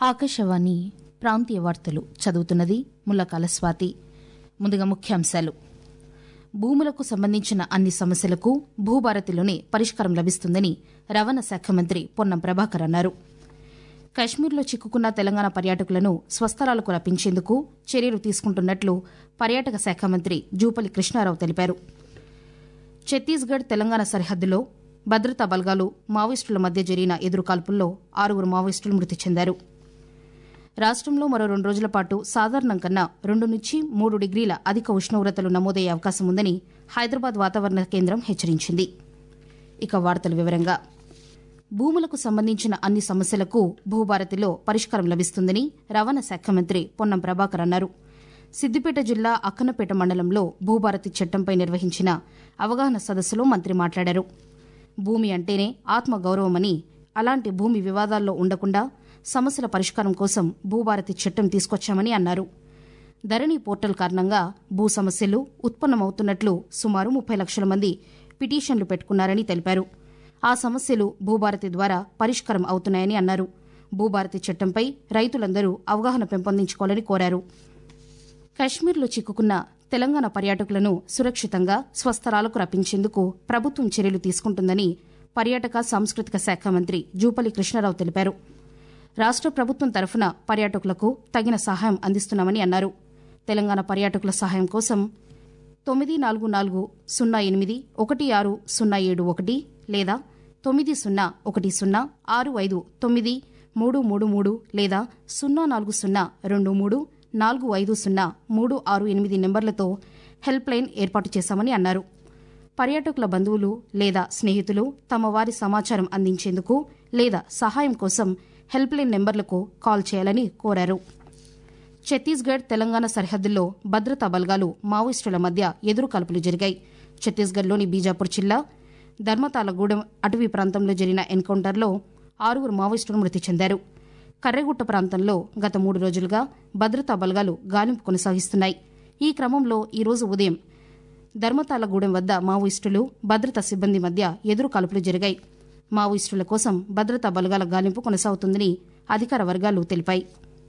ఆకాశవాణి ప్రాంతీయ వార్తలు చదువుతున్నది ముల్లకాల స్వాతి ముందుగా ముఖ్యాంశాలు భూములకు సంబంధించిన అన్ని సమస్యలకు భూభారతిలోనే పరిష్కారం లభిస్తుందని రవాణా శాఖ మంత్రి పొన్నం ప్రభాకర్ అన్నారు కశ్మీర్లో చిక్కుకున్న తెలంగాణ పర్యాటకులను స్వస్థలాలకు రప్పించేందుకు చర్యలు తీసుకుంటున్నట్లు పర్యాటక శాఖ మంత్రి జూపల్లి కృష్ణారావు తెలిపారు ఛత్తీస్గఢ్ తెలంగాణ సరిహద్దులో భద్రతా బలగాలు మావోయిస్టుల మధ్య జరిగిన ఎదురుకాల్పుల్లో ఆరుగురు మావోయిస్టులు మృతి చెందారు రాష్టంలో మరో రెండు రోజుల పాటు సాధారణం కన్నా రెండు నుంచి మూడు డిగ్రీల అధిక ఉష్ణోగ్రతలు నమోదయ్యే అవకాశం ఉందని హైదరాబాద్ వాతావరణ కేంద్రం హెచ్చరించింది ఇక వార్తల వివరంగా భూములకు సంబంధించిన అన్ని సమస్యలకు భూభారతిలో పరిష్కారం లభిస్తుందని రవాణా శాఖ మంత్రి పొన్నం ప్రభాకర్ అన్నారు సిద్దిపేట జిల్లా అక్కనపేట మండలంలో భూభారతి చట్టంపై నిర్వహించిన అవగాహన సదస్సులో మంత్రి మాట్లాడారు భూమి అంటేనే ఆత్మగౌరవమని అలాంటి భూమి వివాదాల్లో ఉండకుండా సమస్యల పరిష్కారం కోసం భూభారతి చట్టం తీసుకొచ్చామని అన్నారు ధరణి పోర్టల్ కారణంగా భూ సమస్యలు ఉత్పన్నమవుతున్నట్లు సుమారు ముప్పై లక్షల మంది పిటిషన్లు పెట్టుకున్నారని తెలిపారు ఆ సమస్యలు భూభారతి ద్వారా పరిష్కారం అవుతున్నాయని అన్నారు భూభారతి చట్టంపై రైతులందరూ అవగాహన పెంపొందించుకోవాలని కోరారు కశ్మీర్లో చిక్కుకున్న తెలంగాణ పర్యాటకులను సురక్షితంగా స్వస్థలాలకు రప్పించేందుకు ప్రభుత్వం చర్యలు తీసుకుంటుందని పర్యాటక సాంస్కృతిక శాఖ మంత్రి జూపల్లి కృష్ణారావు తెలిపారు రాష్ట ప్రభుత్వం తరఫున పర్యాటకులకు తగిన సహాయం అందిస్తున్నామని అన్నారు తెలంగాణ పర్యాటకుల సహాయం కోసం తొమ్మిది నాలుగు నాలుగు సున్నా ఎనిమిది ఒకటి ఆరు సున్నా ఏడు ఒకటి లేదా తొమ్మిది సున్నా ఒకటి సున్నా ఆరు ఐదు తొమ్మిది మూడు మూడు మూడు లేదా సున్నా నాలుగు సున్నా రెండు మూడు నాలుగు ఐదు సున్నా మూడు ఆరు ఎనిమిది నెంబర్లతో హెల్ప్ లైన్ ఏర్పాటు చేశామని అన్నారు పర్యాటకుల బంధువులు లేదా స్నేహితులు తమ వారి సమాచారం అందించేందుకు లేదా సహాయం కోసం హెల్ప్ లైన్ నెంబర్లకు కాల్ చేయాలని కోరారు ఛత్తీస్గఢ్ తెలంగాణ సరిహద్దుల్లో భద్రతా బలగాలు మావోయిస్టుల మధ్య ఎదురుకాల్పులు జరిగాయి ఛత్తీస్గఢ్లోని బీజాపూర్ జిల్లా ధర్మతాలగూడెం అటవీ ప్రాంతంలో జరిగిన ఎన్కౌంటర్లో ఆరుగురు మావోయిస్టులు మృతి చెందారు కర్రెగుట్ట ప్రాంతంలో గత మూడు రోజులుగా భద్రతా బలగాలు గాలింపు కొనసాగిస్తున్నాయి ఈ క్రమంలో ఈ రోజు ఉదయం ధర్మతాలగూడెం వద్ద మావోయిస్టులు భద్రతా సిబ్బంది మధ్య ఎదురు కాల్పులు జరిగాయి మావోయిస్టుల కోసం భద్రతా బలగాల గాలింపు కొనసాగుతుందని అధికార వర్గాలు తెలిపాయి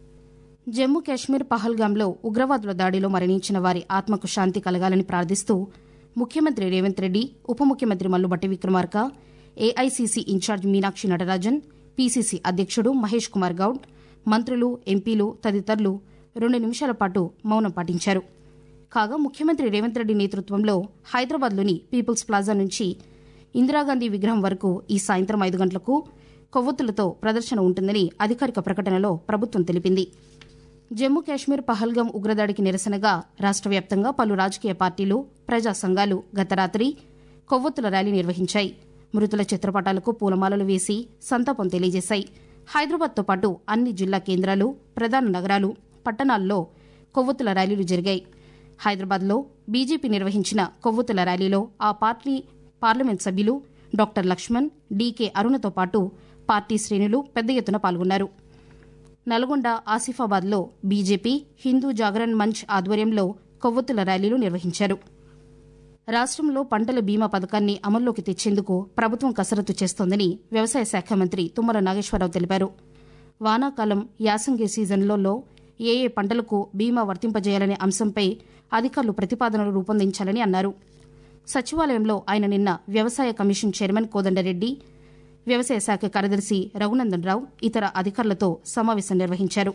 జమ్మూ కాశ్మీర్ పహల్గాంలో ఉగ్రవాదుల దాడిలో మరణించిన వారి ఆత్మకు శాంతి కలగాలని ప్రార్థిస్తూ ముఖ్యమంత్రి రేవంత్ రెడ్డి ఉప ముఖ్యమంత్రి Mallubatti Vikramarka AICC in charge Meenakshi Natarajan PCC అధ్యక్షుడు మహేష్ కుమార్ గౌడ్ మంత్రులు ఎంపీలు తదితరులు రెండు నిమిషాల పాటు మౌనం పాటించారు కాగా ముఖ్యమంత్రి రేవంత్ రెడ్డి నేతృత్వంలో హైదరాబాద్లోని పీపుల్స్ ప్లాజా నుంచి ఇందిరాగాంధీ విగ్రహం వరకు ఈ సాయంత్రం ఐదు గంటలకు కొవ్వొత్తులతో ప్రదర్శన ఉంటుందని అధికారిక ప్రకటనలో ప్రభుత్వం తెలిపింది జమ్మూ కాశ్మీర్ పహల్గం ఉగ్రదాడికి నిరసనగా రాష్ట వ్యాప్తంగా పలు రాజకీయ పార్టీలు ప్రజా సంఘాలు గత రాత్రి కొవ్వొత్తుల ర్యాలీ నిర్వహించాయి మృతుల చిత్రపటాలకు పూలమాలలు వేసి సంతాపం తెలియజేశాయి హైదరాబాద్తో పాటు అన్ని జిల్లా కేంద్రాలు ప్రధాన నగరాలు పట్టణాల్లో కొవ్వొత్తుల ర్యాలీలు జరిగాయి హైదరాబాద్లో బీజేపీ నిర్వహించిన కొవ్వొత్తుల ర్యాలీలో ఆ పార్టీ పార్లమెంట్ సభ్యులు డాక్టర్ లక్ష్మణ్ డీకే అరుణతో పాటు పార్టీ శ్రేణులు పెద్ద ఎత్తున పాల్గొన్నారు నల్గొండ ఆసిఫాబాద్లో బీజేపీ హిందూ జాగరణ్ మంచ్ ఆధ్వర్యంలో కొవ్వొత్తుల ర్యాలీలు నిర్వహించారు రాష్ట్రంలో పంటల బీమా పథకాన్ని అమల్లోకి తెచ్చేందుకు ప్రభుత్వం కసరత్తు చేస్తోందని వ్యవసాయ శాఖ మంత్రి తుమ్మల నాగేశ్వరరావు తెలిపారు వానాకాలం యాసంగి సీజన్లలో ఏ ఏ పంటలకు బీమా వర్తింపజేయాలనే అంశంపై అధికారులు ప్రతిపాదనలు రూపొందించాలని అన్నారు సచివాలయంలో ఆయన నిన్న వ్యవసాయ కమిషన్ చైర్మన్ కోదండరెడ్డి వ్యవసాయ శాఖ కార్యదర్శి రఘునందన్ రావు ఇతర అధికారులతో సమావేశం నిర్వహించారు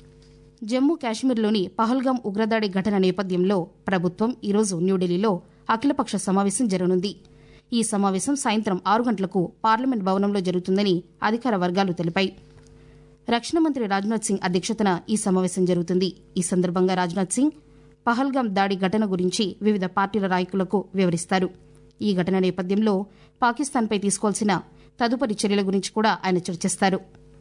జమ్మూ కాశ్మీర్లోని పహల్గాం ఉగ్రదాడి ఘటన నేపథ్యంలో ప్రభుత్వం ఈరోజు న్యూఢిల్లీలో అఖిలపక్ష సమావేశం జరగనుంది ఈ సమావేశం సాయంత్రం ఆరు గంటలకు పార్లమెంట్ భవనంలో జరుగుతుందని అధికార వర్గాలు తెలిపాయి రక్షణ మంత్రి రాజ్నాథ్ సింగ్ అధ్యక్షతన ఈ సమావేశం జరుగుతుంది ఈ సందర్భంగా రాజ్నాథ్ సింగ్ పహల్గాం దాడి ఘటన గురించి వివిధ పార్టీల నాయకులకు వివరిస్తారు ఈ ఘటన నేపథ్యంలో పాకిస్తాన్పై తీసుకోవాల్సిన తదుపరి చర్యల గురించి కూడా ఆయన చర్చిస్తారు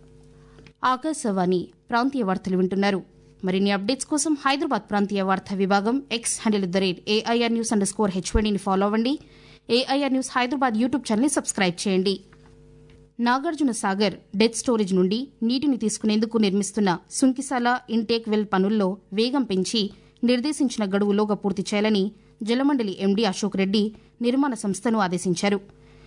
ఆకాశవాణి ప్రాంతీయ వార్తలు వింటున్నారు మరిన్ని అప్డేట్స్ కోసం హైదరాబాద్ ప్రాంతీయ వార్తా విభాగం X handle the rate AIR news underscore హెచ్వైడీని ఫాలో అవ్వండి ఏఐఆర్ న్యూస్ హైదరాబాద్ యూట్యూబ్ ఛానల్ని సబ్స్క్రైబ్ చేయండి నాగార్జున సాగర్ డెత్ స్టోరేజ్ నుండి నీటిని తీసుకునేందుకు నిర్మిస్తున్న సుంకిసాల ఇంటేక్ వెల్ పనుల్లో వేగం పెంచి నిర్దేశించిన గడువులోగా పూర్తి చేయాలని జలమండలి ఎండీ అశోక్ రెడ్డి నిర్మాణ సంస్థను ఆదేశించారు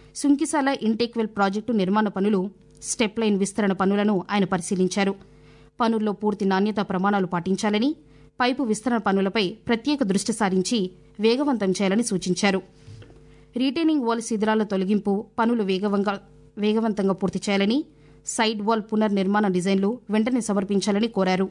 సుంకిసాల ఇంటేక్ వెల్ ప్రాజెక్టు నిర్మాణ పనులు స్టెప్ లైన్ విస్తరణ పనులను ఆయన పరిశీలించారు పనుల్లో పూర్తి నాణ్యత ప్రమాణాలు పాటించాలని పైపు విస్తరణ పనులపై ప్రత్యేక దృష్టి సారించి వేగవంతం చేయాలని సూచించారు రీటైనింగ్ వాల్ శిథిరాల తొలగింపు పనులు వేగవంగా వేగవంతంగా పూర్తి చేయాలని సైడ్ వాల్ పునర్నిర్మాణ డిజైన్లు వెంటనే సమర్పించాలని కోరారు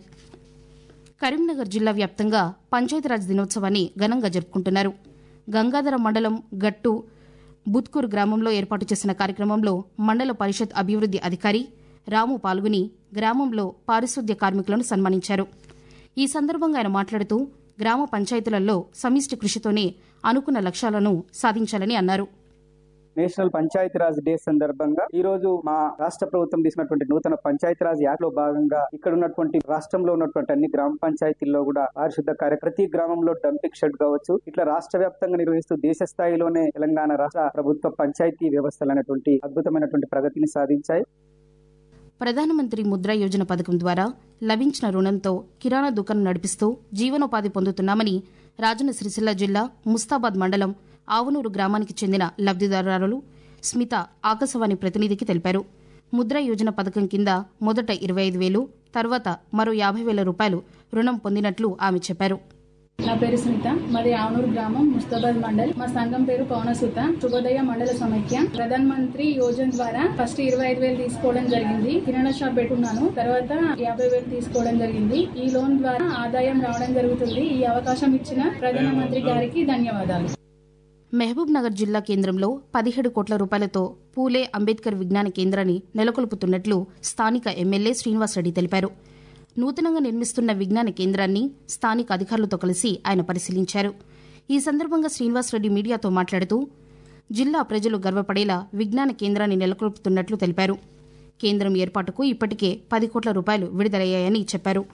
కరీంనగర్ జిల్లా వ్యాప్తంగా పంచాయతీరాజ్ దినోత్సవాన్ని ఘనంగా జరుపుకుంటున్నారు గంగాధర మండలం గట్టు బుత్కూర్ గ్రామంలో ఏర్పాటు చేసిన కార్యక్రమంలో మండల పరిషత్ అభివృద్ది అధికారి రాము పాల్గొని గ్రామంలో పారిశుద్ధ్య కార్మికులను సన్మానించారు ఈ సందర్భంగా ఆయన మాట్లాడుతూ గ్రామ పంచాయతీలలో సమిష్టి కృషితోనే అనుకున్న లక్ష్యాలను సాధించాలని అన్నారు నేషనల్ పంచాయతీరాజ్ డే సందర్భంగా ఈ రోజు మా రాష్ట్ర ప్రభుత్వం తీసినటువంటి నూతన పంచాయతీరాజ్ యాక్ట్ లో భాగంగా ఇక్కడ ఉన్నటువంటి రాష్ట్రంలో ఉన్నటువంటి అన్ని గ్రామ పంచాయతీల్లో కూడా పారిశుద్ధ కార్య ప్రతి గ్రామంలో డంపింగ్ షెడ్ కావచ్చు ఇట్లా రాష్ట్ర వ్యాప్తంగా నిర్వహిస్తూ దేశ స్థాయిలోనే తెలంగాణ రాష్ట్ర ప్రభుత్వ పంచాయతీ వ్యవస్థలు అనేటువంటి అద్భుతమైనటువంటి ప్రగతిని సాధించాయి ప్రధానమంత్రి ముద్రా యోజన పథకం ద్వారా లభించిన రుణంతో కిరాణా దుకాణం నడిపిస్తూ జీవనోపాధి పొందుతున్నామని రాజన్న సిరిసిల్ల జిల్లా ముస్తాబాద్ మండలం ఆవునూరు గ్రామానికి చెందిన లబ్దిదారులు స్మిత ఆకాశవాణి ప్రతినిధికి తెలిపారు ముద్రా యోజన పథకం కింద మొదట ఇరవై ఐదు వేలు తర్వాత మరో యాభై వేల రూపాయలు రుణం పొందినట్లు ఆమె చెప్పారు నా పేరు స్మిత మాది ఆవనూరు గ్రామం ముస్తాబాద్ మండల్ మా సంఘం పేరు పవనసుత శుభోదయ మండల సమైక్య ప్రధాన మంత్రి యోజన ద్వారా ఫస్ట్ ఇరవై ఐదు వేలు తీసుకోవడం జరిగింది కిరాణా షాప్ పెట్టున్నాను తర్వాత యాభై వేలు తీసుకోవడం జరిగింది ఈ లోన్ ద్వారా ఆదాయం రావడం జరుగుతుంది ఈ అవకాశం ఇచ్చిన ప్రధాన మంత్రి గారికి ధన్యవాదాలు మహబూబ్ నగర్ జిల్లా కేంద్రంలో పదిహేడు కోట్ల రూపాయలతో పూలే అంబేద్కర్ విజ్ఞాన కేంద్రాన్ని నెలకొల్పుతున్నట్లు స్థానిక ఎమ్మెల్యే శ్రీనివాసరెడ్డి తెలిపారు నూతనంగా నిర్మిస్తున్న విజ్ఞాన కేంద్రాన్ని స్థానిక అధికారులతో కలిసి ఆయన పరిశీలించారు ఈ సందర్భంగా శ్రీనివాసరెడ్డి మీడియాతో మాట్లాడుతూ జిల్లా ప్రజలు గర్వపడేలా విజ్ఞాన కేంద్రాన్ని నెలకొల్పుతున్నట్లు తెలిపారు కేంద్రం ఏర్పాటుకు ఇప్పటికే పది కోట్ల రూపాయలు విడుదలయ్యాయని చెప్పారు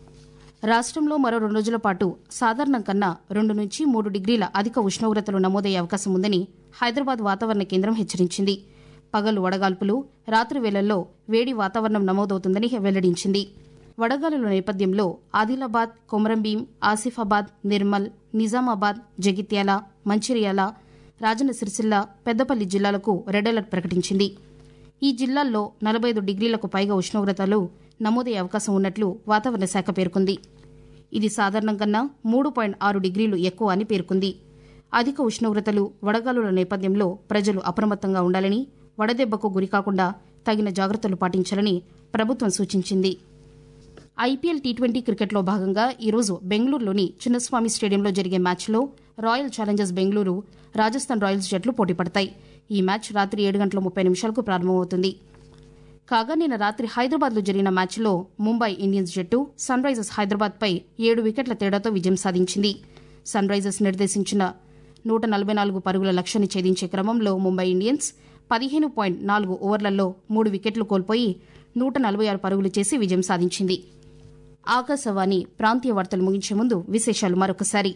రాష్ట్రంలో మరో రెండు రోజుల పాటు సాధారణం కన్నా రెండు నుంచి మూడు డిగ్రీల అధిక ఉష్ణోగ్రతలు నమోదయ్యే అవకాశం ఉందని హైదరాబాద్ వాతావరణ కేంద్రం హెచ్చరించింది పగలు వడగాల్పులు రాత్రి వేళల్లో వేడి వాతావరణం నమోదవుతుందని వెల్లడించింది వడగాలుల నేపథ్యంలో ఆదిలాబాద్ కొమరంభీం ఆసిఫాబాద్ నిర్మల్ నిజామాబాద్ జగిత్యాల మంచిర్యాల రాజన్న సిరిసిల్ల పెద్దపల్లి జిల్లాలకు రెడ్ అలర్ట్ ప్రకటించింది ఈ జిల్లాల్లో నలభై ఐదు డిగ్రీలకు పైగా ఉష్ణోగ్రతలు నమోదయ్యే అవకాశం ఉన్నట్లు వాతావరణ శాఖ పేర్కొంది ఇది సాధారణం కన్నా మూడు పాయింట్ ఆరు డిగ్రీలు ఎక్కువ అని పేర్కొంది అధిక ఉష్ణోగ్రతలు వడగాలుల నేపథ్యంలో ప్రజలు అప్రమత్తంగా ఉండాలని వడదెబ్బకు గురికాకుండా తగిన జాగ్రత్తలు పాటించాలని ప్రభుత్వం సూచించింది ఐపీఎల్ టీ ట్వంటీ క్రికెట్లో భాగంగా ఈరోజు బెంగళూరులోని చిన్నస్వామి స్టేడియంలో జరిగే మ్యాచ్లో Royal Challengers Bengaluru Rajasthan Royals జట్లు పోటీ పడతాయి ఈ మ్యాచ్ రాత్రి ఏడు గంటల ముప్పై నిమిషాలకు ప్రారంభమవుతుంది కాగా నిన్న రాత్రి హైదరాబాద్లో జరిగిన మ్యాచ్లో ముంబై ఇండియన్స్ జట్టు సన్ రైజర్స్ హైదరాబాద్పై ఏడు వికెట్ల తేడాతో విజయం సాధించింది సన్ రైజర్స్ నిర్దేశించిన నూట నలభై నాలుగు పరుగుల లక్ష్యాన్ని ఛేదించే క్రమంలో ముంబై ఇండియన్స్ పదిహేను పాయింట్ నాలుగు ఓవర్లలో మూడు వికెట్లు కోల్పోయి నూట నలభై ఆరు పరుగులు చేసి విజయం సాధించింది ఆకాశవాణి ప్రాంతీయ వార్తలు ముగించే ముందు విశేషాలు మరొకసారి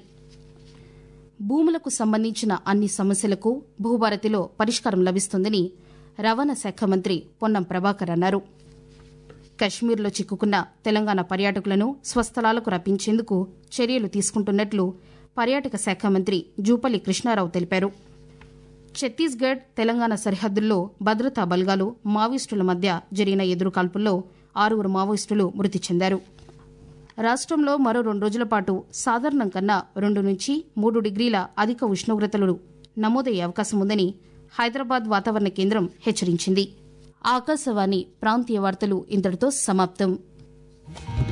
భూములకు సంబంధించిన అన్ని సమస్యలకు భూభారతిలో పరిష్కారం లభిస్తుందని రవాణా శాఖ మంత్రి పొన్నం ప్రభాకర్ అన్నారు కశ్మీర్లో చిక్కుకున్న తెలంగాణ పర్యాటకులను స్వస్థలాలకు రప్పించేందుకు చర్యలు తీసుకుంటున్నట్లు పర్యాటక శాఖ మంత్రి జూపల్లి కృష్ణారావు తెలిపారు ఛత్తీస్గఢ్ తెలంగాణ సరిహద్దుల్లో భద్రతా బలగాలు మావోయిస్టుల మధ్య జరిగిన ఎదురుకాల్పుల్లో ఆరుగురు మావోయిస్టులు మృతి చెందారు రాష్ట్రంలో మరో రెండు రోజుల పాటు సాధారణం కన్నా రెండు నుంచి మూడు డిగ్రీల అధిక ఉష్ణోగ్రతలు నమోదయ్యే అవకాశం ఉందని హైదరాబాద్ వాతావరణ కేంద్రం హెచ్చరించింది ఆకాశవాణి ప్రాంతీయ వార్తలు ఇంతటితో సమాప్తం